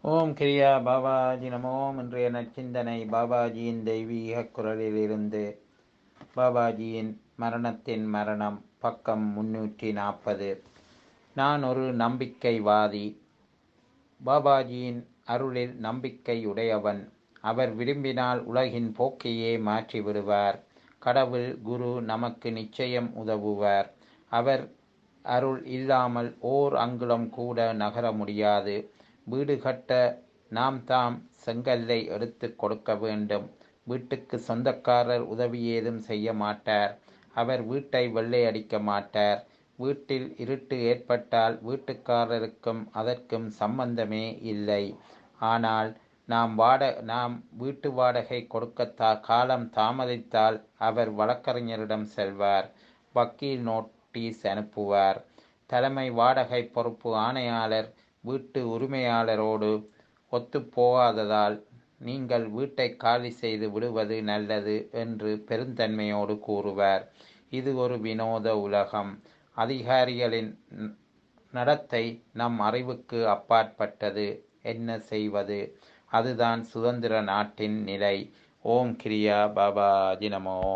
ஓம் கிரியா பாபாஜி நமோம் இன்றைய நச்சிந்தனை பாபாஜியின் தெய்வீக குரலிலிருந்து பாபாஜியின் மரணத்தின் மரணம் பக்கம் முன்னூற்றி நாற்பது நான் ஒரு நம்பிக்கைவாதி பாபாஜியின் அருளில் நம்பிக்கை உடையவன் அவர் விரும்பினால் உலகின் போக்கையே மாற்றி விடுவார் கடவுள் குரு நமக்கு நிச்சயம் உதவுவார் அவர் அருள் இல்லாமல் ஓர் அங்குலம் கூட நகர முடியாது வீடு கட்ட நாம் தாம் செங்கல்லை எடுத்து கொடுக்க வேண்டும் வீட்டுக்கு சொந்தக்காரர் உதவி ஏதும் செய்ய மாட்டார் அவர் வீட்டை வெள்ளையடிக்க மாட்டார் வீட்டில் இருட்டு ஏற்பட்டால் வீட்டுக்காரருக்கும் அதற்கும் சம்பந்தமே இல்லை ஆனால் நாம் வாட நாம் வீட்டு வாடகை கொடுக்க தா காலம் தாமதித்தால் அவர் வழக்கறிஞரிடம் செல்வார் வக்கீல் நோட்டீஸ் அனுப்புவார் தலைமை வாடகை பொறுப்பு ஆணையாளர் வீட்டு உரிமையாளரோடு ஒத்துப்போகாததால் நீங்கள் வீட்டை காலி செய்து விடுவது நல்லது என்று பெருந்தன்மையோடு கூறுவார் இது ஒரு வினோத உலகம் அதிகாரிகளின் நடத்தை நம் அறிவுக்கு அப்பாற்பட்டது என்ன செய்வது அதுதான் சுதந்திர நாட்டின் நிலை ஓம் கிரியா பாபா ஜினமோ